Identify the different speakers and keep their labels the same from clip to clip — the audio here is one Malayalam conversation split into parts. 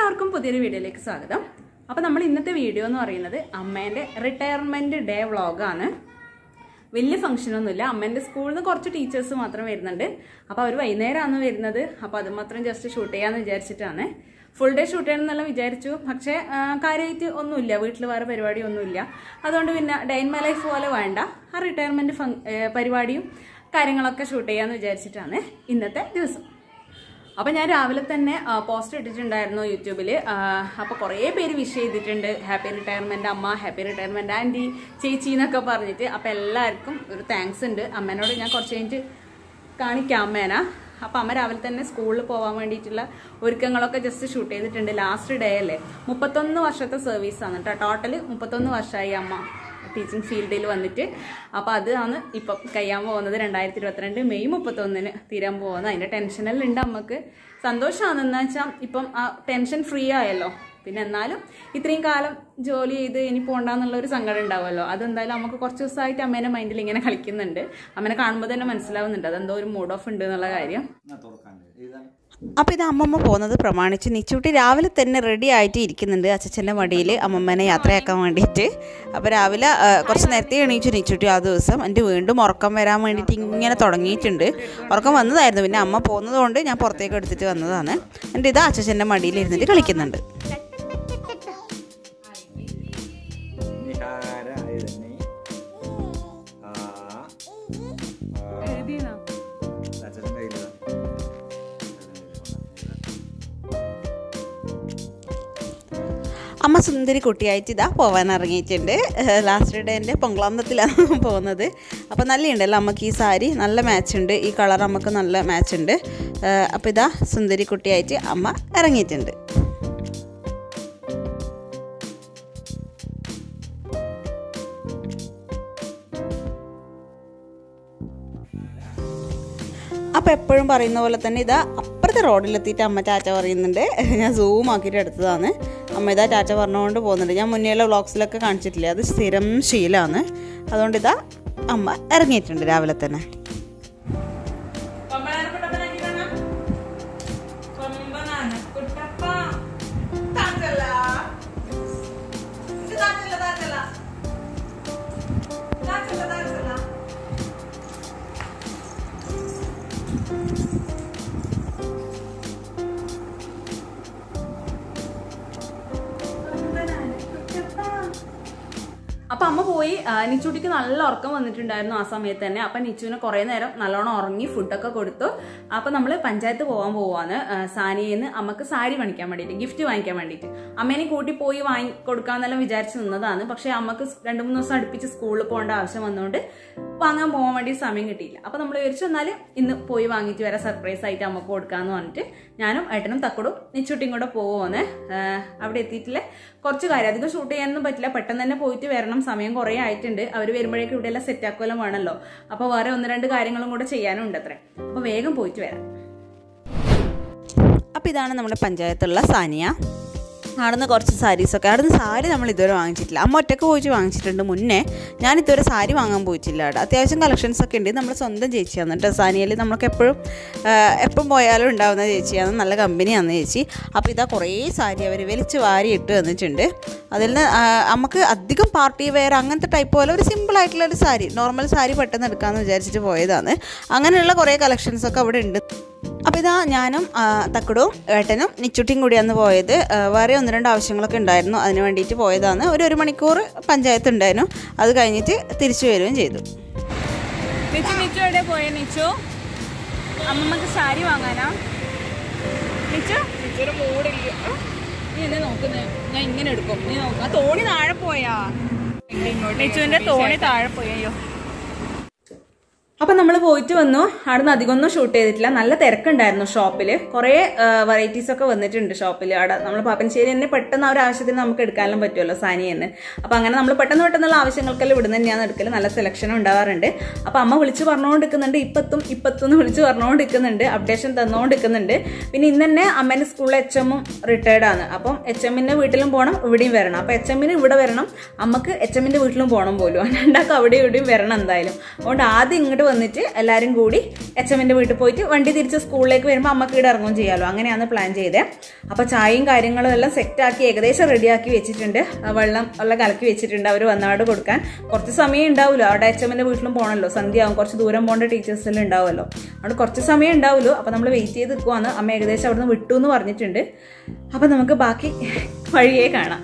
Speaker 1: എല്ലാവർക്കും പുതിയൊരു വീഡിയോയിലേക്ക് സ്വാഗതം അപ്പോൾ നമ്മൾ ഇന്നത്തെ വീഡിയോ എന്ന് പറയുന്നത് അമ്മേൻ്റെ റിട്ടയർമെൻറ്റ് ഡേ വ്ളോഗാണ് വലിയ ഫംഗ്ഷനൊന്നുമില്ല അമ്മേൻ്റെ സ്കൂളിൽ നിന്ന് കുറച്ച് ടീച്ചേഴ്സ് മാത്രം വരുന്നുണ്ട് അപ്പോൾ അവർ വൈകുന്നേരമാണ് വരുന്നത് അപ്പോൾ അത് മാത്രം ജസ്റ്റ് ഷൂട്ട് ചെയ്യാമെന്ന് വിചാരിച്ചിട്ടാണ് ഫുൾ ഡേ ഷൂട്ട് ചെയ്യണം എന്നെല്ലാം വിചാരിച്ചു പക്ഷേ ആ, കാര്യമായിട്ട് ഒന്നുമില്ല വീട്ടിൽ വേറെ പരിപാടി ഒന്നുമില്ല അതുകൊണ്ട് പിന്നെ ഡേ ഇൻ മൈ ലൈഫ് പോലെ വേണ്ട ആ റിട്ടയർമെൻറ്റ് ഫങ് പരിപാടിയും കാര്യങ്ങളൊക്കെ ഷൂട്ട് ചെയ്യാമെന്ന് വിചാരിച്ചിട്ടാണ് ഇന്നത്തെ ദിവസം അപ്പം ഞാൻ രാവിലെ തന്നെ പോസ്റ്റ് ഇട്ടിട്ടുണ്ടായിരുന്നു യൂട്യൂബിൽ അപ്പോൾ കുറേ പേര് വിഷ് ചെയ്തിട്ടുണ്ട് ഹാപ്പി റിട്ടയർമെൻറ്റ് അമ്മ ഹാപ്പി റിട്ടയർമെൻറ്റ് ആൻറ്റി ചേച്ചി എന്നൊക്കെ പറഞ്ഞിട്ട് അപ്പോൾ എല്ലാവർക്കും ഒരു താങ്ക്സ് ഉണ്ട് അമ്മേനോട് ഞാൻ കുറച്ച് കഴിഞ്ഞിട്ട് കാണിക്കാം അമ്മേനാ അപ്പോൾ അമ്മ രാവിലെ തന്നെ സ്കൂളിൽ പോകാൻ വേണ്ടിയിട്ടുള്ള ഒരുക്കങ്ങളൊക്കെ ജസ്റ്റ് ഷൂട്ട് ചെയ്തിട്ടുണ്ട് ലാസ്റ്റ് ഡേ അല്ലേ മുപ്പത്തൊന്ന് വർഷത്തെ സർവീസാണ് കേട്ടോ ടോട്ടൽ മുപ്പത്തൊന്ന് വർഷമായി അമ്മ ടീച്ചിങ് ഫീൽഡിൽ വന്നിട്ട് അപ്പോൾ അതാണ് ഇപ്പം കഴിയാൻ പോകുന്നത് രണ്ടായിരത്തി ഇരുപത്തിരണ്ട് മെയ് മുപ്പത്തൊന്നിന് തീരാൻ പോകുന്നത് അതിൻ്റെ ടെൻഷനെല്ലാം ഉണ്ട് നമുക്ക് സന്തോഷമാണെന്ന് വെച്ചാൽ ഇപ്പം ആ ടെൻഷൻ ഫ്രീ ആയല്ലോ പിന്നെ എന്നാലും ഇത്രയും കാലം ജോലി ചെയ്ത് ഇനി പോകണ്ടെന്നുള്ള ഒരു സങ്കടം ഉണ്ടാവുമല്ലോ അതെന്തായാലും നമുക്ക് കുറച്ച് ദിവസമായിട്ട് അമ്മേൻ്റെ മൈൻഡിൽ ഇങ്ങനെ കളിക്കുന്നുണ്ട് അമ്മേനെ കാണുമ്പോൾ തന്നെ മനസ്സിലാവുന്നുണ്ട് അതെന്തോ ഒരു മൂഡ് ഓഫ് ഉണ്ട് എന്നുള്ള കാര്യം
Speaker 2: അപ്പോൾ ഇത് അമ്മമ്മ പോകുന്നത് പ്രമാണിച്ച് നിച്ചൂട്ടി രാവിലെ തന്നെ റെഡി ആയിട്ട് ഇരിക്കുന്നുണ്ട് അച്ഛൻ്റെ മടിയിൽ അമ്മമ്മേനെ യാത്രയാക്കാൻ വേണ്ടിയിട്ട് അപ്പോൾ രാവിലെ ആ, കുറച്ച് നേരത്തെ എണീച്ചു നിച്ചൂട്ടി ആ ദിവസം എൻ്റെ വീണ്ടും ഉറക്കം വരാൻ വേണ്ടിയിട്ട് ഇങ്ങനെ തുടങ്ങിയിട്ടുണ്ട് ഉറക്കം വന്നതായിരുന്നു പിന്നെ അമ്മ പോകുന്നത് കൊണ്ട് ഞാൻ പുറത്തേക്ക് എടുത്തിട്ട് വന്നതാണ് എൻ്റെ ഇത് അച്ഛൻ്റെ മടിയിൽ ഇരുന്നിട്ട് കളിക്കുന്നുണ്ട്
Speaker 3: നിഹാര എഴുതി ആ അച്ഛൻ കയ്യില്
Speaker 2: അമ്മ സുന്ദരി കുട്ടിയായിട്ട് ഇതാ പോകാൻ ഇറങ്ങിയിട്ടുണ്ട് ലാസ്റ്റ് ഡേൻ്റെ പൊങ്കളാന്തത്തിലാണ് പോകുന്നത് അപ്പോൾ നല്ലുണ്ടല്ലോ അമ്മക്ക് ഈ സാരി നല്ല മാച്ച് ഉണ്ട് ഈ കളർ നമുക്ക് നല്ല മാച്ച് ഉണ്ട് അപ്പോൾ ഇതാ സുന്ദരി കുട്ടിയായിട്ട് അമ്മ ഇറങ്ങിയിട്ടുണ്ട് അപ്പോൾ എപ്പോഴും പറയുന്ന പോലെ തന്നെ ഇതാ അപ്പുറത്തെ റോഡിലെത്തിയിട്ട് അമ്മ ടാറ്റ പറയുന്നുണ്ട് ഞാൻ സൂം ആക്കിയിട്ട് എടുത്തതാണ് അമ്മ ഇതാ ടാറ്റ പറഞ്ഞുകൊണ്ട് പോകുന്നുണ്ട് ഞാൻ മുന്നേയുള്ള വ്ളോഗ്സിലൊക്കെ കാണിച്ചിട്ടില്ല അത് സ്ഥിരം ശീലമാണ് അതുകൊണ്ട് ഇതാ അമ്മ ഇറങ്ങിയിട്ടുണ്ട് രാവിലെ തന്നെ
Speaker 1: അപ്പൊ അമ്മ പോയി ആ, നിച്ചൂട്ടിക്ക് നല്ല ഉറക്കം വന്നിട്ടുണ്ടായിരുന്നു ആ സമയത്ത് തന്നെ അപ്പൊ നിച്ചുവിന് കുറെ നേരം നല്ലോണം ഉറങ്ങി ഫുഡൊക്കെ കൊടുത്തു അപ്പൊ നമ്മൾ പഞ്ചായത്ത് പോകാൻ പോവാണ് ആ, സാനിയെന്ന് അമ്മക്ക് സാരി വാങ്ങിക്കാൻ വേണ്ടിയിട്ട് ഗിഫ്റ്റ് വാങ്ങിക്കാൻ വേണ്ടിയിട്ട് അമ്മേനെ കൂട്ടി പോയി വാങ്ങി കൊടുക്കാന്നെല്ലാം വിചാരിച്ച് നിന്നതാണ് പക്ഷെ അമ്മക്ക് സ് രണ്ട് മൂന്ന് ദിവസം അടുപ്പിച്ച് സ്കൂളിൽ പോകേണ്ട ആവശ്യം വന്നുകൊണ്ട് വാങ്ങാൻ പോകാൻ വേണ്ടി സമയം കിട്ടിയില്ല അപ്പൊ നമ്മൾ വിചാരിച്ചു എന്നാൽ ഇന്ന് പോയി വാങ്ങിയിട്ട് വരാം സർപ്രൈസ് ആയിട്ട് അമ്മക്ക് കൊടുക്കാന്ന് പറഞ്ഞിട്ട് ഞാനും ഏട്ടനും തക്കടും നിച്ചുട്ടിയും കൂടെ പോവുമെന്ന് അവിടെ എത്തിയിട്ടില്ല കുറച്ച് കാര്യം അധികം ഷൂട്ട് ചെയ്യാനൊന്നും പറ്റില്ല പെട്ടെന്ന് തന്നെ പോയിട്ട് വരണം സമയം കുറേ ആയിട്ടുണ്ട് അവർ വരുമ്പോഴേക്കും ഇവിടെ എല്ലാം സെറ്റ് ആക്കുമല്ലോ വേണമല്ലോ അപ്പോൾ വേറെ ഒന്ന് രണ്ട് കാര്യങ്ങളും കൂടെ ചെയ്യാനും ഉണ്ട് അത്രേ അപ്പോൾ വേഗം പോയിട്ട് വരാം
Speaker 2: അപ്പോൾ ഇതാണ് നമ്മുടെ പഞ്ചായത്തുള്ള സാനിയ അവിടുന്ന് കുറച്ച് സാരീസൊക്കെ അവിടുന്ന് സാരി നമ്മൾ ഇതുവരെ വാങ്ങിച്ചിട്ടില്ല അമ്മ ഒറ്റക്ക് പോയിട്ട് വാങ്ങിച്ചിട്ടുണ്ട് മുന്നേ ഞാൻ ഇതുവരെ സാരി വാങ്ങാൻ പോയിട്ടില്ല അവിടെ അത്യാവശ്യം കളക്ഷൻസ് ഒക്കെ ഉണ്ട് നമ്മൾ സ്വന്തം ചേച്ചിയാണ് കേട്ടോ സാനിയയിൽ നമുക്ക് എപ്പോഴും എപ്പം പോയാലും ഉണ്ടാവുന്ന ചേച്ചിയാണ് നല്ല കമ്പനിയാണ് ചേച്ചി അപ്പോൾ ഇതാ കുറേ സാരി അവർ വലിച്ച് വാരി ഇട്ട് തന്നിട്ടുണ്ട് അതിൽ നിന്ന് ആ, നമുക്ക് അധികം പാർട്ടി വെയർ അങ്ങനത്തെ ടൈപ്പ് പോലെ ഒരു സിമ്പിൾ ആയിട്ടുള്ള ഒരു സാരി നോർമൽ സാരി പെട്ടെന്ന് എടുക്കാമെന്ന് വിചാരിച്ചിട്ട് പോയതാണ് അങ്ങനെയുള്ള കുറേ കളക്ഷൻസ് ഒക്കെ അവിടെ ഉണ്ട് അപ്പോൾ ഇതാ ഞാനും ആ, തക്കടും ഏട്ടനും നിച്ചുട്ടിയും കൂടിയാണ് പോയത് ആ, വേറെ ഒന്ന് രണ്ട് ആവശ്യങ്ങളൊക്കെ ഉണ്ടായിരുന്നു അതിന് വേണ്ടിയിട്ട് പോയതാണ് ഒരു ഒരു മണിക്കൂർ പഞ്ചായത്ത് ഉണ്ടായിരുന്നു അത് കഴിഞ്ഞിട്ട് തിരിച്ചു വരികയും ചെയ്തു
Speaker 1: നിച്ചു നിച്ചു എവിടെ പോയ നിച്ചു അമ്മമ്മക്ക് സാരി വാങ്ങാനാ നിച്ചു നിച്ചൊരു മൂടില്ല നീ എന്നെ നോക്കുന്നത് ഞാൻ ഇങ്ങനെ എടുക്കും നീ നോക്കാം ആ തോണി താഴെ പോയാ നിച്ചുവിന്റെ തോണി താഴെ പോയോ അപ്പൊ നമ്മൾ പോയിട്ട് വന്നു അവിടുന്ന് അധികമൊന്നും ഷൂട്ട് ചെയ്തിട്ടില്ല നല്ല തിരക്കുണ്ടായിരുന്നു ഷോപ്പിൽ കുറേ വെറൈറ്റീസ് ഒക്കെ വന്നിട്ടുണ്ട് ഷോപ്പിൽ അവിടെ നമ്മൾ പാപ്പൻശ്ശേരി തന്നെ പെട്ടെന്ന് ആ ഒരു ആവശ്യത്തിന് നമുക്ക് എടുക്കാനും പറ്റുമല്ലോ സാനിയെന്ന് അപ്പൊ അങ്ങനെ നമ്മൾ പെട്ടെന്ന് പെട്ടെന്നുള്ള ആവശ്യങ്ങൾക്കെല്ലാം ഇവിടുന്ന് തന്നെയാണ് എടുക്കൽ നല്ല സെലക്ഷൻ ഉണ്ടാവാറുണ്ട് അപ്പൊ അമ്മ വിളിച്ച് പറഞ്ഞുകൊണ്ടിരിക്കുന്നുണ്ട് ഇപ്പത്തും ഇപ്പത്തും വിളിച്ച് പറഞ്ഞുകൊണ്ടിരിക്കുന്നുണ്ട് അപ്ഡേഷൻ തന്നുകൊണ്ടിരിക്കുന്നുണ്ട് പിന്നെ ഇന്ന് തന്നെ അമ്മേന്റെ സ്കൂളിലെ എച്ച് എമ്മും റിട്ടയർഡ് ആണ് അപ്പം എച്ച് എമ്മിന്റെ വീട്ടിലും പോകണം ഇവിടെയും വരണം അപ്പൊ എച്ച് എമ്മിന് ഇവിടെ വരണം അമ്മക്ക് എച്ച് എമ്മിന്റെ വീട്ടിലും പോകണം പോലും രണ്ടാക്കും അവിടെ ഇവിടെയും വരണം എന്തായാലും അതുകൊണ്ട് ആദ്യം ഇങ്ങോട്ട് വന്നിട്ട് എല്ലാവരും കൂടി എച്ച് എമ്മിൻ്റെ വീട്ടിൽ പോയിട്ട് വണ്ടി തിരിച്ച് സ്കൂളിലേക്ക് വരുമ്പോൾ അമ്മക്ക് ഇവിടെ ഇറങ്ങുകയും ചെയ്യാമല്ലോ അങ്ങനെയാണ് പ്ലാൻ ചെയ്തത് അപ്പോൾ ചായയും കാര്യങ്ങളും എല്ലാം സെറ്റാക്കി ഏകദേശം റെഡിയാക്കി വെച്ചിട്ടുണ്ട് ആ വെള്ളം എല്ലാം കലക്കി വെച്ചിട്ടുണ്ട് അവർ വന്നപാട് കൊടുക്കാൻ കുറച്ച് സമയം ഉണ്ടാവുമല്ലോ അവിടെ എച്ച് എമ്മിൻ്റെ വീട്ടിലും പോകണമല്ലോ സന്ധ്യയാവും കുറച്ച് ദൂരം പോകേണ്ട ടീച്ചേഴ്സ് എല്ലാം ഉണ്ടാവുമല്ലോ അതുകൊണ്ട് കുറച്ച് സമയം ഉണ്ടാവുമല്ലോ അപ്പോൾ നമ്മൾ വെയിറ്റ് ചെയ്ത് നിൽക്കുവാണ് അമ്മ ഏകദേശം അവിടുന്ന് വിട്ടു എന്ന് പറഞ്ഞിട്ടുണ്ട് അപ്പോൾ നമുക്ക് ബാക്കി വഴിയേ കാണാം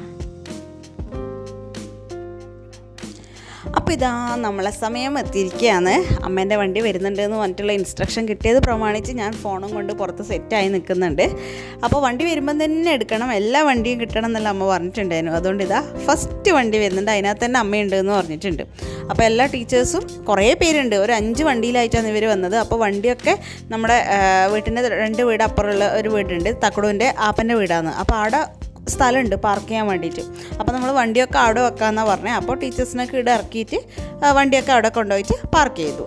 Speaker 2: അപ്പോൾ ഇതാ നമ്മളെ സമയം എത്തിയിരിക്കുകയാണ് അമ്മേൻ്റെ വണ്ടി വരുന്നുണ്ട് എന്ന് പറഞ്ഞിട്ടുള്ള ഇൻസ്ട്രക്ഷൻ കിട്ടിയത് പ്രമാണിച്ച് ഞാൻ ഫോണും കൊണ്ട് പുറത്ത് സെറ്റായി നിൽക്കുന്നുണ്ട് അപ്പോൾ വണ്ടി വരുമ്പം തന്നെ എടുക്കണം എല്ലാ വണ്ടിയും കിട്ടണം എന്നല്ല അമ്മ പറഞ്ഞിട്ടുണ്ടായിരുന്നു അതുകൊണ്ട് ഇതാ ഫസ്റ്റ് വണ്ടി വരുന്നുണ്ട് അതിനകത്ത് തന്നെ അമ്മയുണ്ട് എന്ന് പറഞ്ഞിട്ടുണ്ട് അപ്പോൾ എല്ലാ ടീച്ചേഴ്സും കുറേ പേരുണ്ട് ഒരു അഞ്ച് വണ്ടിയിലായിട്ടാണ് ഇവർ വന്നത് അപ്പോൾ വണ്ടിയൊക്കെ നമ്മുടെ ആ, വീട്ടിൻ്റെ രണ്ട് വീട് അപ്പുറമുള്ള ഒരു വീടുണ്ട് തക്കടുവിൻ്റെ ആപ്പൻ്റെ വീടാണ് അപ്പോൾ അവിടെ സ്ഥലമുണ്ട് പാർക്ക് ചെയ്യാൻ വേണ്ടിയിട്ട് അപ്പോൾ നമ്മൾ വണ്ടിയൊക്കെ അവിടെ വെക്കാമെന്നാണ് പറഞ്ഞത് അപ്പോൾ ടീച്ചേഴ്സിനൊക്കെ ഇവിടെ ഇറക്കിയിട്ട് ആ, വണ്ടിയൊക്കെ അവിടെ കൊണ്ടുപോയിട്ട് പാർക്ക് ചെയ്തു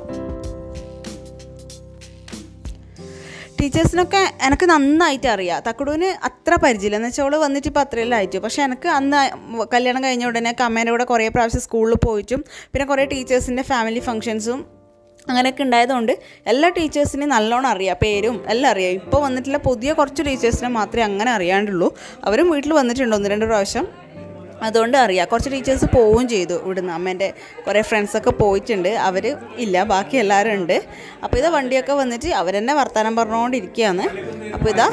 Speaker 2: ടീച്ചേഴ്സിനൊക്കെ എനിക്ക് നന്നായിട്ട് അറിയാം തക്കുടുവിന് അത്ര പരിചയമില്ല എന്ന് വെച്ചാൽ അവള് വന്നിട്ട് ഇപ്പോൾ അത്രയെല്ലാം ആയിട്ട് പക്ഷേ എനിക്ക് അന്ന് കല്യാണം കഴിഞ്ഞ ഉടനെ അമ്മേൻ്റെ കൂടെ കുറേ പ്രാവശ്യം സ്കൂളിൽ പോയിട്ടും പിന്നെ കുറേ ടീച്ചേഴ്സിൻ്റെ ഫാമിലി ഫങ്ഷൻസും അങ്ങനെയൊക്കെ ഉണ്ടായതുകൊണ്ട് എല്ലാ ടീച്ചേഴ്സിനെയും നല്ലോണം അറിയാം പേരും എല്ലാം അറിയാം ഇപ്പോൾ വന്നിട്ടുള്ള പുതിയ കുറച്ച് ടീച്ചേഴ്സിനെ മാത്രമേ അങ്ങനെ അറിയാണ്ടുള്ളൂ അവരും വീട്ടിൽ വന്നിട്ടുണ്ട് ഒന്ന് രണ്ട് പ്രാവശ്യം അതുകൊണ്ട് അറിയാം കുറച്ച് ടീച്ചേഴ്സ് പോവുകയും ചെയ്തു ഇവിടുന്ന് അമ്മേൻ്റെ കുറേ ഫ്രണ്ട്സൊക്കെ പോയിട്ടുണ്ട് അവർ ഇല്ല ബാക്കി എല്ലാവരും ഉണ്ട് അപ്പോൾ ഇതാ വണ്ടിയൊക്കെ വന്നിട്ട് അവരെന്നെ വർത്തമാനം പറഞ്ഞുകൊണ്ടിരിക്കുകയാണ് അപ്പോൾ ഇതാ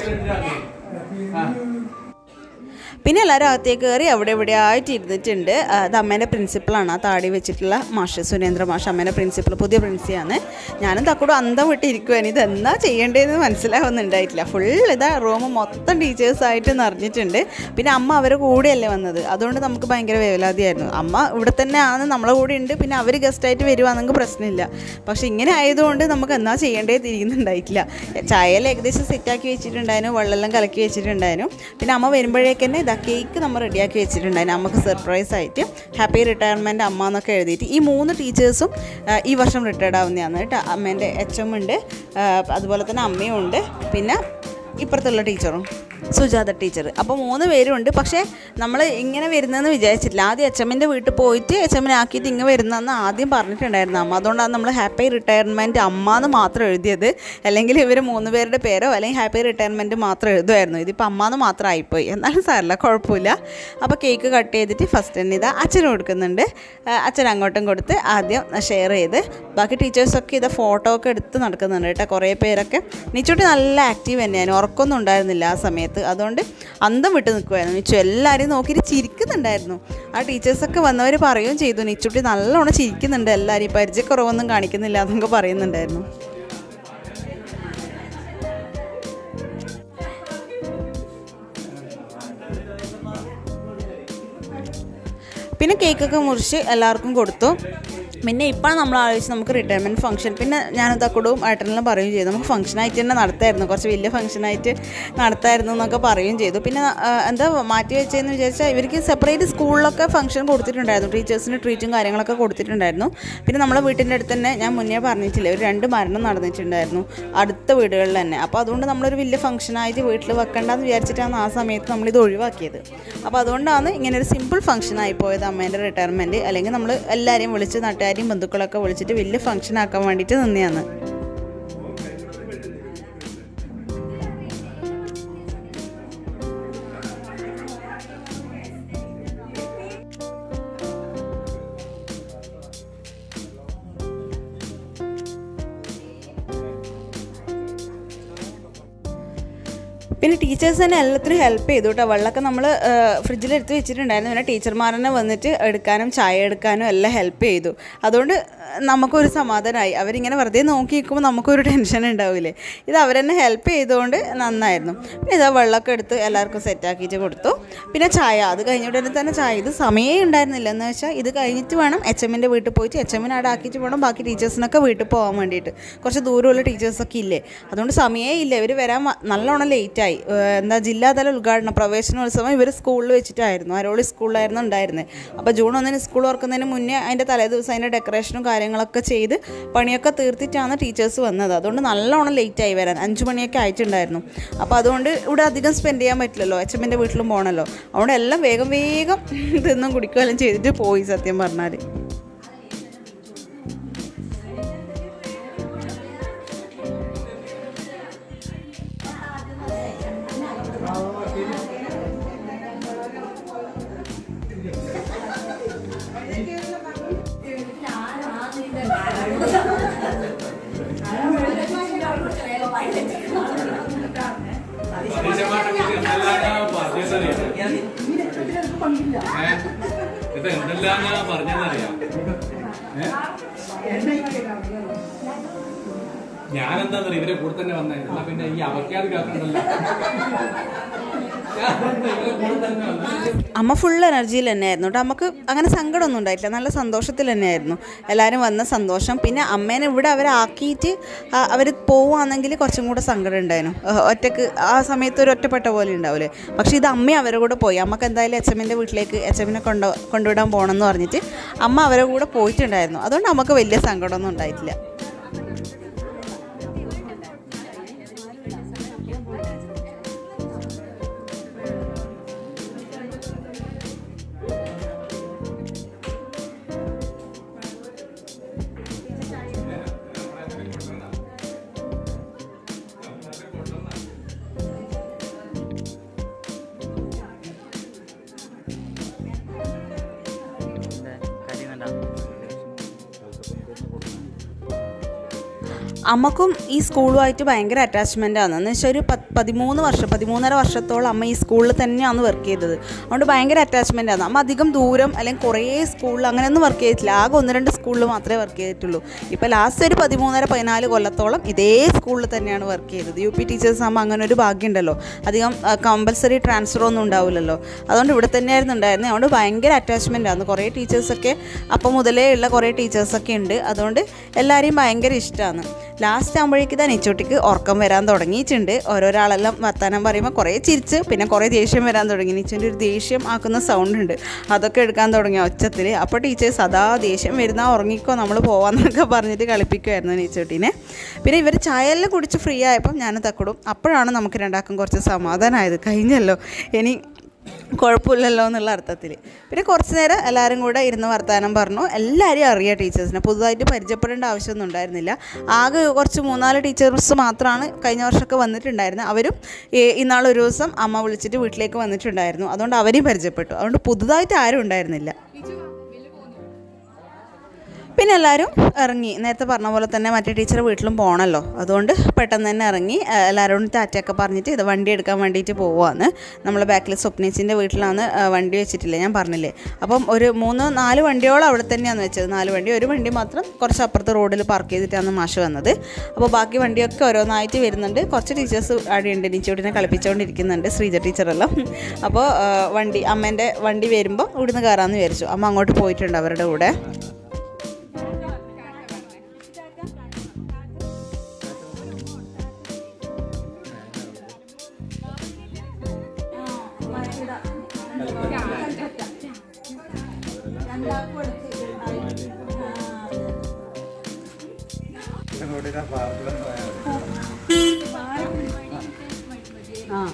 Speaker 2: പിന്നെ എല്ലാവരും അകത്തേക്ക് കയറി അവിടെ ഇവിടെ ആയിട്ട് ഇരുന്നിട്ടുണ്ട് ആ, അത് അമ്മേൻ്റെ പ്രിൻസിപ്പളാണ് ആ താടി വെച്ചിട്ടുള്ള മാഷ് സുരേന്ദ്ര മാഷ് അമ്മേൻ്റെ പ്രിൻസിപ്പൾ പുതിയ പ്രിൻസിയാണ് ഞാനും തക്കൂടും അന്തം വിട്ടിരിക്കുവാൻ ഇത് എന്നാ ചെയ്യേണ്ടതെന്ന് മനസ്സിലാവുന്നുണ്ടായിട്ടില്ല ഫുൾ ഇതാ റൂം മൊത്തം ടീച്ചേഴ്സായിട്ട് നിറഞ്ഞിട്ടുണ്ട് പിന്നെ അമ്മ അവരെ കൂടെയല്ലേ വന്നത് അതുകൊണ്ട് നമുക്ക് ഭയങ്കര വേവലാതിയായിരുന്നു അമ്മ ഇവിടെ തന്നെ ആണ് നമ്മളെ കൂടെ ഉണ്ട് പിന്നെ അവർ ഗസ്റ്റായിട്ട് വരുവാണെങ്കിൽ പ്രശ്നമില്ല പക്ഷെ ഇങ്ങനെ ആയതുകൊണ്ട് നമുക്ക് എന്നാ ചെയ്യേണ്ടത് തിരിയുന്നുണ്ടായിട്ടില്ല ചായയെല്ലാം ഏകദേശം സെറ്റാക്കി വെച്ചിട്ടുണ്ടായിരുന്നു വെള്ളമെല്ലാം കലക്കി വെച്ചിട്ടുണ്ടായിരുന്നു പിന്നെ അമ്മ വരുമ്പോഴേക്ക് തന്നെ ഇതാ കേക്ക് നമ്മൾ റെഡിയാക്കി വെച്ചിട്ടുണ്ടായിരുന്നു അമ്മക്ക് സർപ്രൈസ് ആയിട്ട് ഹാപ്പി റിട്ടയർമെൻറ്റ് അമ്മ എന്നൊക്കെ എഴുതിയിട്ട് ഈ മൂന്ന് ടീച്ചേഴ്സും ആ, ഈ വർഷം റിട്ടയർഡ് ആവുന്നതാണ് കേട്ടോ അമ്മേൻ്റെ എച്ച് എം ഉണ്ട് ആ, അതുപോലെ തന്നെ അമ്മയും ഉണ്ട് പിന്നെ ഇപ്പുറത്തുള്ള ടീച്ചറും സുജാത ടീച്ചർ അപ്പോൾ മൂന്ന് പേരും ഉണ്ട് പക്ഷേ നമ്മൾ ഇങ്ങനെ വരുന്നതെന്ന് വിചാരിച്ചിട്ടില്ല ആദ്യം എച്ച് എമ്മിൻ്റെ വീട്ടിൽ പോയിട്ട് എച്ച് എമ്മിനെ ആക്കിയിട്ട് ഇങ്ങനെ വരുന്നതെന്ന് ആദ്യം പറഞ്ഞിട്ടുണ്ടായിരുന്നു അമ്മ അതുകൊണ്ടാണ് നമ്മൾ ഹാപ്പി റിട്ടയർമെൻറ്റ് അമ്മ എന്ന് മാത്രം എഴുതിയത് അല്ലെങ്കിൽ ഇവർ മൂന്ന് പേരുടെ പേരോ അല്ലെങ്കിൽ ഹാപ്പി റിട്ടയർമെൻറ്റ് മാത്രം എഴുതുമായിരുന്നു ഇതിപ്പോൾ അമ്മ എന്ന് മാത്രം ആയിപ്പോയി എന്നാലും സാറില്ല കുഴപ്പമില്ല അപ്പോൾ കേക്ക് കട്ട് ചെയ്തിട്ട് ഫസ്റ്റ് തന്നെ ഇതാ അച്ഛന് കൊടുക്കുന്നുണ്ട് ആ, അച്ഛൻ അങ്ങോട്ടും കൊടുത്ത് ആദ്യം ഷെയർ ചെയ്ത് ബാക്കി ടീച്ചേഴ്സൊക്കെ ഇത് ഫോട്ടോ ഒക്കെ എടുത്ത് നടക്കുന്നുണ്ട് കേട്ടോ കുറേ പേരൊക്കെ നിച്ചോട്ടി നല്ല ആക്റ്റീവ് തന്നെയാണ് ഉറക്കമൊന്നും ഉണ്ടായിരുന്നില്ല ആ സമയത്ത് അതുകൊണ്ട് അന്തം വിട്ട് നിൽക്കുമായിരുന്നു നിച്ചു എല്ലാവരെയും നോക്കിയിട്ട് ചിരിക്കുന്നുണ്ടായിരുന്നു ആ ടീച്ചേഴ്സൊക്കെ വന്നവർ പറയുകയും ചെയ്തു നിച്ചുട്ടി നല്ലോണം ചിരിക്കുന്നുണ്ട് എല്ലാവരും പരിചയക്കുറവൊന്നും കാണിക്കുന്നില്ല എന്നൊക്കെ പറയുന്നുണ്ടായിരുന്നു പിന്നെ കേക്കൊക്കെ മുറിച്ച് എല്ലാവർക്കും കൊടുത്തു പിന്നെ ഇപ്പോൾ നമ്മൾ ആലോചിച്ച് നമുക്ക് റിട്ടയർമെൻറ്റ് ഫംഗ്ഷൻ പിന്നെ ഞാൻ തക്കുടവും ഏട്ടനെല്ലാം പറയുകയും ചെയ്തു നമുക്ക് ഫംഗ്ഷനായിട്ട് തന്നെ നടത്തായിരുന്നു കുറച്ച് വലിയ ഫംഗ്ഷനായിട്ട് നടത്തായിരുന്നു എന്നൊക്കെ പറയുകയും ചെയ്തു പിന്നെ ആ, എന്താ മാറ്റി വെച്ചതെന്ന് വിചാരിച്ചാൽ ഇവർക്ക് സെപ്പറേറ്റ് സ്കൂളിലൊക്കെ ഫംഗ്ഷൻ കൊടുത്തിട്ടുണ്ടായിരുന്നു ടീച്ചേഴ്സിന് ട്രീറ്റും കാര്യങ്ങളൊക്കെ കൊടുത്തിട്ടുണ്ടായിരുന്നു പിന്നെ നമ്മളെ വീട്ടിൻ്റെ അടുത്ത് തന്നെ ഞാൻ മുന്നേ പറഞ്ഞിട്ടില്ലേ ഒരു രണ്ട് മരണം നടന്നിട്ടുണ്ടായിരുന്നു അടുത്ത വീടുകളിൽ തന്നെ അപ്പോൾ അതുകൊണ്ട് നമ്മളൊരു വലിയ ഫംഗ്ഷനായിട്ട് വീട്ടിൽ വെക്കണ്ടെന്ന് വിചാരിച്ചിട്ടാണ് ആ സമയത്ത് നമ്മളിത് ഒഴിവാക്കിയത് അപ്പോൾ അതുകൊണ്ടാണ് ഇങ്ങനെ ഒരു സിമ്പിൾ ഫംഗ്ഷനായി പോയത് അമ്മേൻ്റെ റിട്ടയർമെൻറ്റ് അല്ലെങ്കിൽ നമ്മൾ എല്ലാവരെയും വിളിച്ച് നാട്ടുകാരെയും ബന്ധുക്കളൊക്കെ വിളിച്ചിട്ട് വലിയ ഫംഗ്ഷൻ ആക്കാൻ വേണ്ടിയിട്ട് നിന്നെയാണ് പിന്നെ ടീച്ചേഴ്സ് തന്നെ എല്ലാത്തിനും ഹെൽപ്പ് ചെയ്തു കേട്ടോ വെള്ളമൊക്കെ നമ്മൾ ഫ്രിഡ്ജിലെടുത്ത് വെച്ചിട്ടുണ്ടായിരുന്നു പിന്നെ ടീച്ചർമാർ തന്നെ വന്നിട്ട് എടുക്കാനും ചായ എടുക്കാനും എല്ലാം ഹെൽപ്പ് ചെയ്തു അതുകൊണ്ട് നമുക്കൊരു സമാധാനമായി അവരിങ്ങനെ വെറുതെ നോക്കി നിൽക്കുമ്പോൾ നമുക്കൊരു ടെൻഷൻ ഉണ്ടാവില്ലേ ഇത് അവർ തന്നെ ഹെൽപ്പ് ചെയ്തുകൊണ്ട് നന്നായിരുന്നു പിന്നെ ഇതാ വെള്ളമൊക്കെ എടുത്ത് എല്ലാവർക്കും സെറ്റാക്കിയിട്ട് കൊടുത്തു പിന്നെ ചായ അത് കഴിഞ്ഞ ഉടനെ തന്നെ ചായ ഇത് സമയമേ ഉണ്ടായിരുന്നില്ല എന്ന് വെച്ചാൽ ഇത് കഴിഞ്ഞിട്ട് വേണം എച്ച് എമ്മിൻ്റെ വീട്ടിൽ പോയിട്ട് എച്ച് എമ്മിനെ അവിടെ ആക്കിയിട്ട് വേണം ബാക്കി ടീച്ചേഴ്സിനൊക്കെ വീട്ടിൽ പോകാൻ വേണ്ടിയിട്ട് കുറച്ച് ദൂരമുള്ള ടീച്ചേഴ്സൊക്കെ ഇല്ലേ അതുകൊണ്ട് സമയമേ ഇല്ല ഇവർ വരാൻ വ- നല്ലോണം ലേറ്റായി എന്താ ജില്ലാതല ഉദ്ഘാടനം പ്രവേശനോത്സവം ഇവർ സ്കൂളിൽ വെച്ചിട്ടായിരുന്നു അരോളി സ്കൂളിലായിരുന്നു ഉണ്ടായിരുന്നത് അപ്പോൾ ജൂൺ ഒന്നിന് സ്കൂൾ തുറക്കുന്നതിന് മുന്നേ അതിൻ്റെ തലേദിവസം അതിൻ്റെ ഡെക്കറേഷനും കാര്യങ്ങളൊക്കെ ചെയ്ത് പണിയൊക്കെ തീർത്തിട്ടാണ് ടീച്ചേഴ്സ് വന്നത് അതുകൊണ്ട് നല്ലോണം ലേറ്റായി വരാൻ അഞ്ച് മണിയൊക്കെ ആയിട്ടുണ്ടായിരുന്നു അപ്പോൾ അതുകൊണ്ട് ഇവിടെ അധികം സ്പെൻഡ് ചെയ്യാൻ പറ്റില്ലല്ലോ എച്ച് എമ്മിൻ്റെ വീട്ടിലും പോകണമല്ലോ അതുകൊണ്ട് എല്ലാം വേഗം വേഗം തിന്നും കുടിക്കുകയെല്ലാം ചെയ്തിട്ട് പോയി സത്യം പറഞ്ഞാൽ
Speaker 4: അറിയാം ഇത് എന്തെല്ലാം ഞാൻ പറഞ്ഞതെന്നറിയാം ഏ? ഞാനെന്താന്നറിയ ഇവരെ കൂടെ തന്നെ വന്നേ എന്നാ പിന്നെ ഈ അവക്കാതെ കാക്കണ്ടല്ലോ ഞാനെന്താ ഇവരെ കൂടെ തന്നെ വന്നത്
Speaker 2: അമ്മ ഫുൾ എനർജിയിൽ തന്നെയായിരുന്നു കേട്ടോ നമുക്ക് അങ്ങനെ സങ്കടമൊന്നും ഉണ്ടായിട്ടില്ല നല്ല സന്തോഷത്തിൽ തന്നെയായിരുന്നു എല്ലാവരും വന്ന സന്തോഷം പിന്നെ അമ്മേനെ ഇവിടെ അവരാക്കിയിട്ട് അവർ പോവുകയാണെങ്കിൽ കുറച്ചും കൂടെ സങ്കടം ഉണ്ടായിരുന്നു ഏഹ് ഒറ്റക്ക് ആ സമയത്ത് ഒരു ഒറ്റപ്പെട്ട പോലെ ഉണ്ടാവില്ലേ പക്ഷേ ഇത് അമ്മ അവരുടെ കൂടെ പോയി അമ്മക്ക് എന്തായാലും എച്ച് എമ്മിൻ്റെ വീട്ടിലേക്ക് എച്ച് എമ്മിനെ കൊണ്ട് കൊണ്ടുവിടാൻ പോകണമെന്ന് പറഞ്ഞിട്ട് അമ്മ അവരുടെ കൂടെ പോയിട്ടുണ്ടായിരുന്നു അതുകൊണ്ട് നമുക്ക് വലിയ സങ്കടമൊന്നും ഉണ്ടായിട്ടില്ല അമ്മക്കും ഈ സ്കൂളുമായിട്ട് ഭയങ്കര അറ്റാച്ച്മെൻ്റ് ആണ് എന്ന് വെച്ചാൽ ഒരു പത്ത് പതിമൂന്ന് വർഷം പതിമൂന്നര വർഷത്തോളം അമ്മ ഈ സ്കൂളിൽ തന്നെയാണ് വർക്ക് ചെയ്തത് അതുകൊണ്ട് ഭയങ്കര അറ്റാച്ച്മെൻ്റ് ആണ് അമ്മ അധികം ദൂരം അല്ലെങ്കിൽ കുറേ സ്കൂളിൽ അങ്ങനെയൊന്നും വർക്ക് ചെയ്തിട്ടില്ല ആകെ ഒന്ന് രണ്ട് സ്കൂളിൽ മാത്രമേ വർക്ക് ചെയ്തിട്ടുള്ളൂ ഇപ്പോൾ ലാസ്റ്റ് ഒരു പതിമൂന്നര പതിനാല് കൊല്ലത്തോളം ഇതേ സ്കൂളിൽ തന്നെയാണ് വർക്ക് ചെയ്തത് യു പി ടീച്ചേഴ്സ് ആകുമ്പോൾ അങ്ങനെ ഒരു ഭാഗ്യം ഉണ്ടല്ലോ അധികം കമ്പൽസറി ട്രാൻസ്ഫർ ഒന്നും ഉണ്ടാവില്ലല്ലോ അതുകൊണ്ട് ഇവിടെ തന്നെയായിരുന്നു ഉണ്ടായിരുന്നത് അതുകൊണ്ട് ഭയങ്കര അറ്റാച്ച്മെൻ്റ് ആണ് കുറേ ടീച്ചേഴ്സൊക്കെ അപ്പം മുതലേ ഉള്ള കുറേ ടീച്ചേഴ്സൊക്കെ ഉണ്ട് അതുകൊണ്ട് എല്ലാവരെയും ഭയങ്കര ഇഷ്ടമാണ് ലാസ്റ്റ് ആകുമ്പോഴേക്ക് ഇതാ നെച്ചോട്ടിക്ക് ഉറക്കം വരാൻ തുടങ്ങിയിട്ടുണ്ട് ഓരോരാളെല്ലാം വർത്താനം പറയുമ്പോൾ കുറേ ചിരിച്ച് പിന്നെ കുറേ ദേഷ്യം വരാൻ തുടങ്ങി നിച്ചുവിൻ്റെ ഒരു ദേഷ്യം ആക്കുന്ന സൗണ്ട് ഉണ്ട് അതൊക്കെ എടുക്കാൻ തുടങ്ങി ഒച്ചത്തിൽ അപ്പോൾ ടീച്ചേഴ്സ് അതാ ദേഷ്യം വരുന്ന ഉറങ്ങിക്കോ നമ്മൾ പോവാന്നൊക്കെ പറഞ്ഞിട്ട് കളിപ്പിക്കുമായിരുന്നു നീച്ചോട്ടീനെ പിന്നെ ഇവർ ചായയെല്ലാം കുടിച്ച് ഫ്രീ ആയപ്പം ഞാൻ തക്കടും അപ്പോഴാണ് നമുക്ക് രണ്ടാക്കും കുറച്ച് സമാധാനമായത് കഴിഞ്ഞല്ലോ ഇനി കുഴപ്പമില്ലല്ലോ എന്നുള്ള അർത്ഥത്തിൽ പിന്നെ കുറച്ച് നേരം എല്ലാവരും കൂടെ ഇരുന്ന് വർത്തമാനം പറഞ്ഞു എല്ലാവരെയും അറിയാം ടീച്ചേഴ്സിനെ പുതുതായിട്ട് പരിചയപ്പെടേണ്ട ആവശ്യമൊന്നും ഉണ്ടായിരുന്നില്ല ആകെ കുറച്ച് മൂന്നാല് ടീച്ചേഴ്സ് മാത്രമാണ് കഴിഞ്ഞ വർഷമൊക്കെ വന്നിട്ടുണ്ടായിരുന്നത് അവരും ഈ ഇന്നാളൊരു ദിവസം അമ്മ വിളിച്ചിട്ട് വീട്ടിലേക്ക് വന്നിട്ടുണ്ടായിരുന്നു അതുകൊണ്ട് അവരെയും പരിചയപ്പെട്ടു അതുകൊണ്ട് പുതുതായിട്ട് ആരും ഉണ്ടായിരുന്നില്ല പിന്നെ എല്ലാവരും ഇറങ്ങി നേരത്തെ പറഞ്ഞ പോലെ തന്നെ മറ്റേ ടീച്ചർ വീട്ടിലും പോകണമല്ലോ അതുകൊണ്ട് പെട്ടെന്ന് തന്നെ ഇറങ്ങി ആ, എല്ലാവരോടും ടാറ്റയൊക്കെ പറഞ്ഞിട്ട് ഇത് വണ്ടി എടുക്കാൻ വേണ്ടിയിട്ട് പോവാന്ന് നമ്മളെ ബാക്കിൽ സ്വപ്നേച്ചിൻ്റെ വീട്ടിലാണ് ആ, വണ്ടി വെച്ചിട്ടില്ല ഞാൻ പറഞ്ഞില്ലേ അപ്പം ഒരു മൂന്ന് നാല് വണ്ടിയോളം അവിടെ തന്നെയാണ് വെച്ചത് നാല് വണ്ടി ഒരു വണ്ടി മാത്രം കുറച്ച് അപ്പുറത്ത് റോഡിൽ പാർക്ക് ചെയ്തിട്ടാണ് മാഷ് വന്നത് അപ്പോൾ ബാക്കി വണ്ടിയൊക്കെ ഓരോന്നായിട്ട് വരുന്നുണ്ട് കുറച്ച് ടീച്ചേഴ്സ് അവിടെയുണ്ട് നിച്ചോട്ടിനെ കളിപ്പിച്ചുകൊണ്ടിരിക്കുന്നുണ്ട് ശ്രീജ ടീച്ചറെല്ലാം അപ്പോൾ ആ, വണ്ടി അമ്മേൻ്റെ വണ്ടി വരുമ്പോൾ ഇവിടുന്ന് കയറാമെന്ന് വിചാരിച്ചു അമ്മ അങ്ങോട്ട് പോയിട്ടുണ്ട് അവരുടെ കൂടെ
Speaker 3: അങ്ങോട്ട് ഇതാ പാർക്കിലും പോയാൽ മതി.
Speaker 1: ആ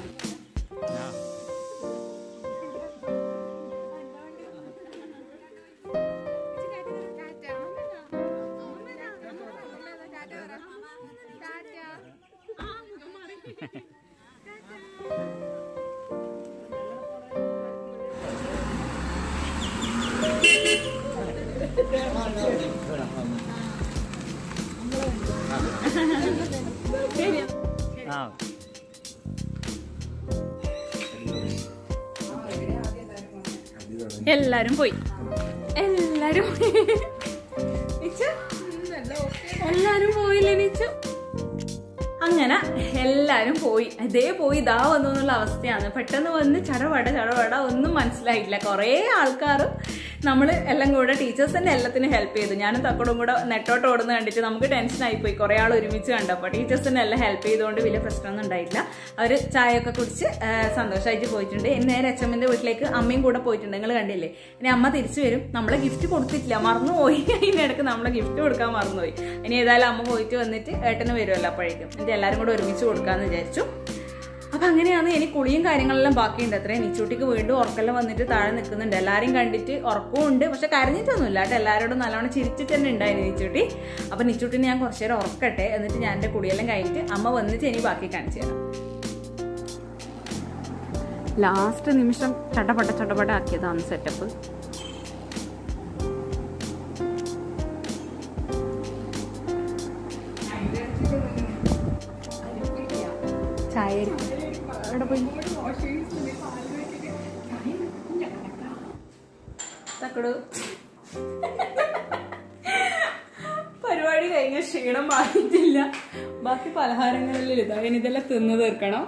Speaker 1: എല്ലാരും പോയി എല്ലാരും പോയി. നിച്ചു? എല്ലാരും പോയില്ലേ നിച്ചു അങ്ങനെ എല്ലാരും പോയി അതേ പോയി ഇതാ വന്നു എന്നുള്ള അവസ്ഥയാണ് പെട്ടെന്ന് വന്ന് ചടപട ചടപട ഒന്നും മനസ്സിലായില്ല കുറേ ആൾക്കാർ നമ്മൾ എല്ലാം കൂടെ ടീച്ചേഴ്സ് തന്നെ എല്ലാത്തിനും ഹെൽപ്പ് ചെയ്തു ഞാനും തക്കടും കൂടെ നെട്ടോട്ട് ഓടുന്ന കണ്ടിട്ട് നമുക്ക് ടെൻഷൻ ആയിപ്പോയി കുറേ ആൾ ഒരുമിച്ച് കണ്ടപ്പോൾ ടീച്ചേഴ്സ് തന്നെ എല്ലാം ഹെൽപ്പ് ചെയ്തുകൊണ്ട് വലിയ പ്രശ്നമൊന്നും ഉണ്ടായില്ല അവർ ചായയൊക്കെ കുടിച്ച് ആ, സന്തോഷമായിട്ട് പോയിട്ടുണ്ട് ഇനി നേരെ അച്ഛമ്മൻ്റെ വീട്ടിലേക്ക് അമ്മയും കൂടെ പോയിട്ടുണ്ട് നിങ്ങൾ കണ്ടില്ലേ ഇനി അമ്മ തിരിച്ചു വരും നമ്മളെ ഗിഫ്റ്റ് കൊടുത്തിട്ടില്ല മറന്നുപോയി അതിനിടക്ക് നമ്മളെ ഗിഫ്റ്റ് കൊടുക്കാൻ മറന്നുപോയി ഇനി ഏതായാലും അമ്മ പോയിട്ട് വന്നിട്ട് ഏട്ടന് വരുമല്ലോ അപ്പോഴേക്കും എന്നിട്ട് എല്ലാവരും കൂടെ ഒരുമിച്ച് കൊടുക്കാമെന്ന് വിചാരിച്ചു അപ്പൊ അങ്ങനെയാണ് ഇനി കുളിയും കാര്യങ്ങളെല്ലാം ബാക്കിയുണ്ട് അത്രയും നിച്ചൂട്ടിക്ക് വീണ്ടും ഉറക്കെല്ലാം വന്നിട്ട് താഴെ നിൽക്കുന്നുണ്ട് എല്ലാവരും കണ്ടിട്ട് ഉറക്കവും ഉണ്ട് പക്ഷെ കരഞ്ഞിട്ടൊന്നുമില്ല കേട്ടോ എല്ലാവരോടും നല്ലോണം ചിരിച്ചിട്ട് തന്നെ ഉണ്ടായിരുന്നു നിച്ചൂട്ടി അപ്പൊ നിച്ചൂട്ടിനെ ഞാൻ കുറച്ചു നേരം ഉറക്കട്ടെ എന്നിട്ട് ഞാൻ എൻ്റെ കുളിയെല്ലാം കഴിഞ്ഞിട്ട് അമ്മ വന്നിട്ട് ഇനി ബാക്കി കാണിച്ചു തരാം ലാസ്റ്റ് നിമിഷം ചട്ടപ്പട്ട ചട്ടപ്പട്ട ആക്കിയതാണ് സെറ്റപ്പ് ചായ എവിടെ പോയി തക്കടു പരിപാടി കഴിഞ്ഞ ക്ഷീണം മാറിയിട്ടില്ല ബാക്കി പലഹാരങ്ങളിൽ ഇതാ ഇനി ഇതെല്ലാം തിന്നു തീർക്കണം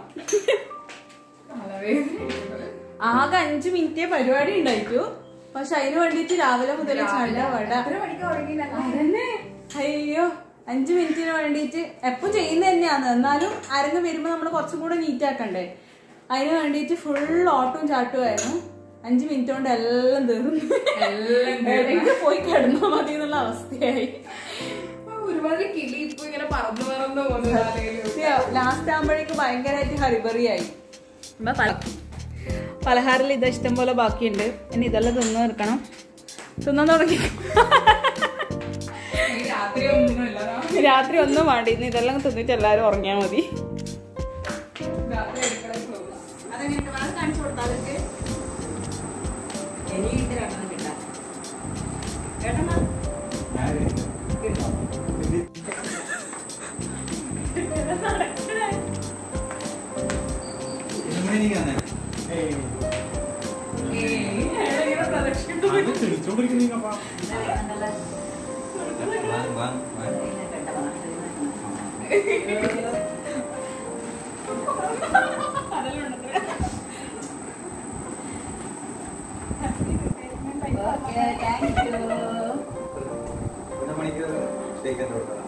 Speaker 1: ആകെ അഞ്ചു മിനിറ്റേ പരിപാടി ഉണ്ടായിട്ടു പക്ഷെ അതിന് വേണ്ടിട്ട് രാവിലെ മുതൽ ചണ്ട വട അതന്നെ അയ്യോ അഞ്ചു മിനിറ്റിന് വേണ്ടിട്ട് എപ്പം ചെയ്യുന്ന തന്നെയാണ് എന്നാലും അരങ്ങ് വരുമ്പോ നമ്മൾ കുറച്ചും കൂടെ നീറ്റ് ആക്കണ്ടേ അതിന് വേണ്ടിട്ട് ഫുൾ ഓട്ടവും ചാട്ടും ആയിരുന്നു അഞ്ചു മിനിറ്റ് കൊണ്ട് എല്ലാം തീർന്നു എവിടെയെങ്കിലും പോയി കിടന്നാ മതി എന്നുള്ള അവസ്ഥയായി
Speaker 5: ഒരുപാട് കിളി ഇപ്പൊ ഇങ്ങനെ പറന്നു പറന്നു പോകുന്നു
Speaker 1: ലാസ്റ്റ് ആകുമ്പോഴേക്ക് ഭയങ്കരമായിട്ട് ഹറിബറിയായി അപ്പൊ പല പലഹാരത്തിൽ ഇത് ഇഷ്ടം പോലെ ബാക്കിയുണ്ട് ഇനി ഇതെല്ലാം തിന്നു തീർക്കണം തിന്നാൻ തുടങ്ങി
Speaker 5: രാത്രി ഒന്നും ഇല്ലതാ
Speaker 1: രാത്രി ഒന്നും വേണ്ട ഇന്ന് ഇതെല്ലാം തിന്നിട്ട് എല്ലാവരും ഉറങ്ങിയാൽ മതി
Speaker 5: രാത്രി അടുക്കളയിൽ പോകും
Speaker 3: ഇനിമേനിക്കാന്നെ വാങ് വാങ് വാങ് ഒരു മണിക്കൂർ സ്റ്റേക്ക് കൊടുക്കണം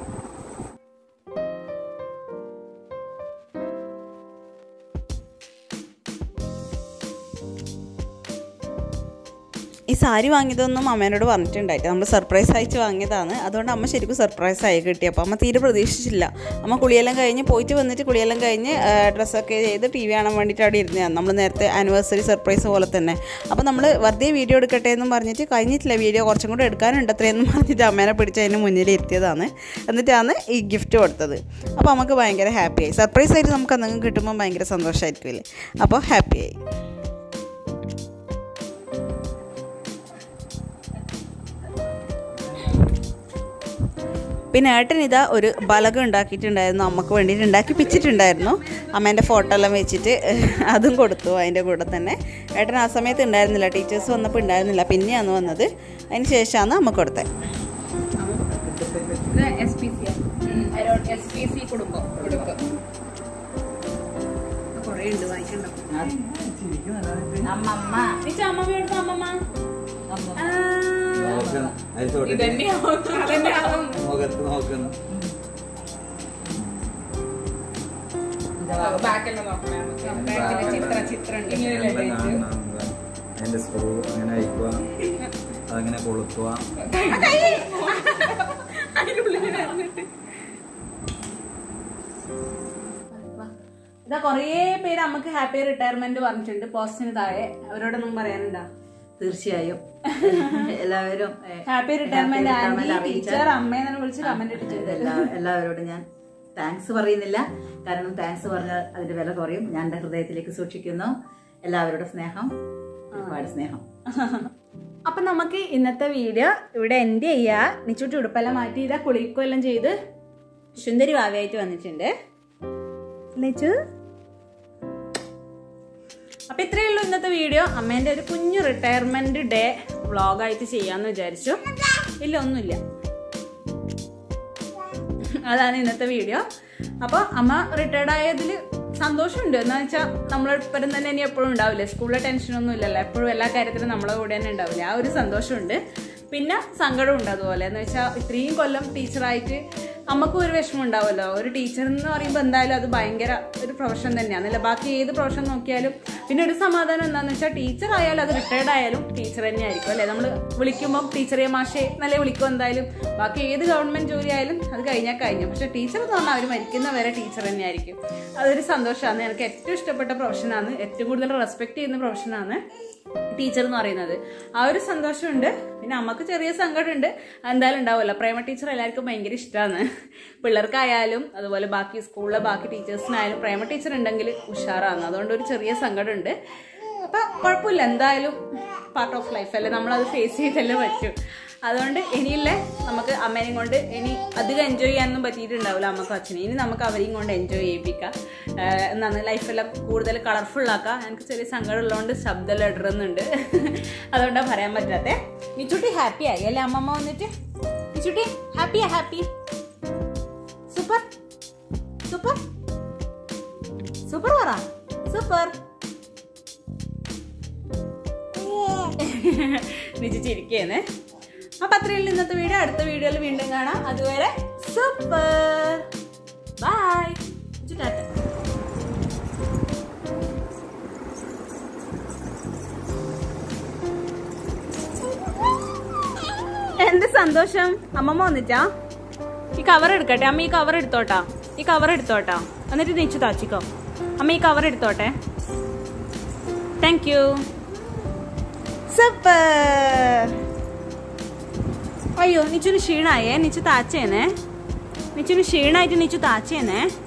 Speaker 2: ഈ സാരി വാങ്ങിയതൊന്നും അമ്മേനോട് പറഞ്ഞിട്ടുണ്ടായിട്ട് നമ്മൾ സർപ്രൈസ് അയച്ച് വാങ്ങിയതാണ് അതുകൊണ്ട് അമ്മ ശരിക്കും സർപ്രൈസ് ആയി കിട്ടി അപ്പോൾ അമ്മ തീരെ പ്രതീക്ഷിച്ചില്ല അമ്മ കുളിയെല്ലാം കഴിഞ്ഞ് പോയിട്ട് വന്നിട്ട് കുളിയെല്ലാം കഴിഞ്ഞ് ആ, ഡ്രസ്സൊക്കെ ചെയ്ത് ടി വി കാണാൻ വേണ്ടിയിട്ട് അവിടെ ഇരുന്നതാണ് നമ്മൾ നേരത്തെ ആനിവേഴ്സറി സർപ്രൈസ് പോലെ തന്നെ അപ്പോൾ നമ്മൾ വെറുതെ വീഡിയോ എടുക്കട്ടെ എന്നും പറഞ്ഞിട്ട് കഴിഞ്ഞിട്ടില്ല വീഡിയോ കുറച്ചും കൂടെ എടുക്കാനുണ്ട് അത്രയെന്നും പറഞ്ഞിട്ട് അമ്മേനെ പിടിച്ച് അതിന് മുന്നിൽ ഇരുത്തിയതാണ് എന്നിട്ടാണ് ഈ ഗിഫ്റ്റ് കൊടുത്തത് അപ്പോൾ നമുക്ക് ഭയങ്കര ഹാപ്പിയായി സർപ്രൈസ് ആയിട്ട് നമുക്ക് എന്തെങ്കിലും കിട്ടുമ്പോൾ ഭയങ്കര സന്തോഷമായിരിക്കില്ലേ അപ്പോൾ ഹാപ്പിയായി പിന്നെ ഏട്ടൻ ഇതാ ഒരു ബലകം ഉണ്ടാക്കിയിട്ടുണ്ടായിരുന്നു അമ്മക്ക് വേണ്ടിയിട്ട് ഉണ്ടാക്കി പിച്ചിട്ടുണ്ടായിരുന്നു അമ്മേൻ്റെ ഫോട്ടോ എല്ലാം വെച്ചിട്ട് അതും കൊടുത്തു അതിൻ്റെ കൂടെ തന്നെ ഏട്ടൻ ആ സമയത്ത് ഉണ്ടായിരുന്നില്ല ടീച്ചേഴ്സ് വന്നപ്പോൾ ഉണ്ടായിരുന്നില്ല പിന്നെയാണ് വന്നത് അതിന് ശേഷമാണ് അമ്മ കൊടുത്തത്
Speaker 1: S P C S P C കുടുംബം കുടുംബം കൊറേ ഉണ്ട് വായിക്കണ്ടോ
Speaker 5: അമ്മമ്മ
Speaker 1: നിച്ച അമ്മമ്മ എടുത്ത അമ്മമ്മ ആ.
Speaker 3: നോക്കണം അത് ചോട്ടിട്ട്
Speaker 5: ഇതന്നെയാവും അതന്നെയാവും
Speaker 3: മുഖത്ത് നോക്കണം
Speaker 5: ബാക്കെല്ലാം നോക്കണേ
Speaker 1: ബാക്കില് ചിത്ര ചിത്രം ഉണ്ട്.
Speaker 5: ഇങ്ങനെയല്ലേ
Speaker 3: എല്ലാം
Speaker 5: ഡേറ്റ്?
Speaker 3: കാണണം. അതിന്റെ സ്ക്രൂ അങ്ങനെ അയക്കുക അതങ്ങനെ കൊളുത്തുക
Speaker 1: ഇതാ കൊറേ പേര് നമുക്ക് ഹാപ്പി റിട്ടയർമെന്റ് പറഞ്ഞിട്ടുണ്ട് പോസ്റ്റിന് താഴെ അവരോടൊന്നും പറയാനുണ്ടാ
Speaker 6: തീർച്ചയായും എല്ലാവരും ഏ,
Speaker 1: happy retirement
Speaker 6: happy
Speaker 1: aunty
Speaker 6: retirement അറിയിച്ച
Speaker 1: ടീച്ചർ അമ്മയെന്നെ വിളിച്ച് കമന്റ് ഇട്ടിട്ടുണ്ട്
Speaker 6: എല്ലാ- എല്ലാവരോടും ഞാൻ താങ്ക്സ് പറയുന്നില്ല കാരണം താങ്ക്സ് പറഞ്ഞാൽ അതിന്റെ വില കുറയും ഞാൻ എൻ്റെ ഹൃദയത്തിലേക്ക് സൂക്ഷിക്കുന്നു എല്ലാവരുടെ സ്നേഹം ഒരുപാട് സ്നേഹം
Speaker 1: അപ്പൊ നമുക്ക് ഇന്നത്തെ വീഡിയോ ഇവിടെ എൻഡ് ചെയ്യാ നിച്ചുട്ടി ഉടുപ്പെല്ലാം മാറ്റി ഇതാ കുളിക്കുമെല്ലാം ചെയ്ത് സുന്ദരി ഭാവിയായിട്ട് വന്നിട്ടുണ്ട് ലച്ചു അപ്പൊ ഇത്രയേ ഉള്ളൂ ഇന്നത്തെ വീഡിയോ അമ്മേന്റെ ഒരു കുഞ്ഞു റിട്ടയർമെന്റ് ഡേ വ്ളോഗായിട്ട് ചെയ്യാന്ന് വിചാരിച്ചു ഇല്ല ഒന്നുമില്ല അതാണ് ഇന്നത്തെ വീഡിയോ അപ്പോൾ അമ്മ റിട്ടയർഡ് ആയതിൽ സന്തോഷമുണ്ട് എന്ന് വെച്ചാൽ നമ്മളെപ്പോഴും തന്നെ ഇനി എപ്പോഴും ഉണ്ടാവില്ലേ സ്കൂളിലെ ടെൻഷനൊന്നും ഇല്ലല്ലോ എപ്പോഴും എല്ലാ കാര്യത്തിലും നമ്മളെ കൂടെ തന്നെ ഉണ്ടാവില്ല ആ ഒരു സന്തോഷമുണ്ട് പിന്നെ സങ്കടമുണ്ട് അതുപോലെ എന്ന് വെച്ചാൽ ഇത്രയും കൊല്ലം ടീച്ചറായിട്ട് നമുക്കും ഒരു വിഷമം ഉണ്ടാവുമല്ലോ ഒരു ടീച്ചർ എന്ന് പറയുമ്പോൾ എന്തായാലും അത് ഭയങ്കര ഒരു പ്രൊഫഷൻ തന്നെയാണ് അല്ല ബാക്കി ഏത് പ്രൊഫഷൻ നോക്കിയാലും പിന്നെ ഒരു സമാധാനം എന്താണെന്ന് വെച്ചാൽ ടീച്ചർ ആയാലും അത് റിട്ടയർഡ് ആയാലും ടീച്ചർ തന്നെ ആയിരിക്കും അല്ലേ നമ്മൾ വിളിക്കുമ്പോൾ ടീച്ചറെ മാഷെ നല്ല വിളിക്കും എന്തായാലും ബാക്കി ഏത് ഗവൺമെന്റ് ജോലി ആയാലും അത് കഴിഞ്ഞാൽ കഴിഞ്ഞു പക്ഷെ ടീച്ചർ എന്ന് പറഞ്ഞാൽ അവർ മരിക്കുന്ന വരെ ടീച്ചർ തന്നെ ആയിരിക്കും അതൊരു സന്തോഷമാണ് എനിക്ക് ഏറ്റവും ഇഷ്ടപ്പെട്ട പ്രൊഫഷനാണ് ഏറ്റവും കൂടുതൽ റെസ്പെക്ട് ചെയ്യുന്ന പ്രൊഫഷനാണ് ടീച്ചർ എന്ന് പറയുന്നത് ആ ഒരു സന്തോഷമുണ്ട് പിന്നെ അമ്മക്ക് ചെറിയ സങ്കടമുണ്ട് എന്തായാലും ഉണ്ടാവുമല്ലോ പ്രേമ ടീച്ചർ എല്ലാവർക്കും ഭയങ്കര ഇഷ്ടമാണ് പിള്ളേർക്കായാലും അതുപോലെ ബാക്കി സ്കൂളിലെ ബാക്കി ടീച്ചേഴ്സിനായാലും പ്രേമ ടീച്ചർ ഉണ്ടെങ്കിൽ ഉഷാറാണ് അതുകൊണ്ട് ഒരു ചെറിയ സങ്കടമുണ്ട് അപ്പൊ കുഴപ്പമില്ല എന്തായാലും പാർട്ട് ഓഫ് ലൈഫ് അല്ലേ നമ്മളത് ഫേസ് ചെയ്തല്ലേ പറ്റും അതുകൊണ്ട് ഇനിയില്ലേ നമുക്ക് അമ്മേനെയും കൊണ്ട് ഇനി അധികം എൻജോയ് ചെയ്യാനൊന്നും പറ്റിയിട്ടുണ്ടാവില്ല അമ്മക്കും അച്ഛനും ഇനി നമുക്ക് അവരെയും കൊണ്ട് എൻജോയ് ചെയ്യിപ്പിക്കാം ആഹ് എന്താണ് ലൈഫെല്ലാം കൂടുതൽ കളർഫുൾ ആക്കാം എനിക്ക് ചെറിയ സങ്കടം ഉള്ളതുകൊണ്ട് ശബ്ദമെല്ലാം ഇടുന്നുണ്ട് അതുകൊണ്ടാണ് പറയാൻ പറ്റാത്തേ മിച്ചുട്ടി ഹാപ്പി ആയി അല്ലേ അമ്മമ്മ വന്നിട്ട് മിച്ചുട്ടി ഹാപ്പിയാ ഹാപ്പി സൂപ്പർ സൂപ്പർ സൂപ്പർ പറ സൂപ്പർ നിജി ചിരിക്കേന്ന് അപ്പൊ അത്രയുള്ള ഇന്നത്തെ വീഡിയോ അടുത്ത വീഡിയോയിൽ വീണ്ടും കാണാം അതുവരെ സൂപ്പർ ബൈ ടാറ്റ എന്ത് സന്തോഷം അമ്മമ്മ വന്നിട്ടാ ഈ കവർ എടുക്കട്ടെ അമ്മ ഈ കവർ എടുത്തോട്ടാ ഈ കവർ എടുത്തോട്ടാ എന്നിട്ട് നീച്ചു താച്ചിക്കോ അമ്മ ഈ കവർ എടുത്തോട്ടെ താങ്ക് യു സൂപ്പർ അയ്യോ നിച്ചൊരു ക്ഷീണായേ നിച്ചു താച്ചേനെ നിച്ചൊരു ക്ഷീണായിട്ട് നിച്ചു താച്ചേനെ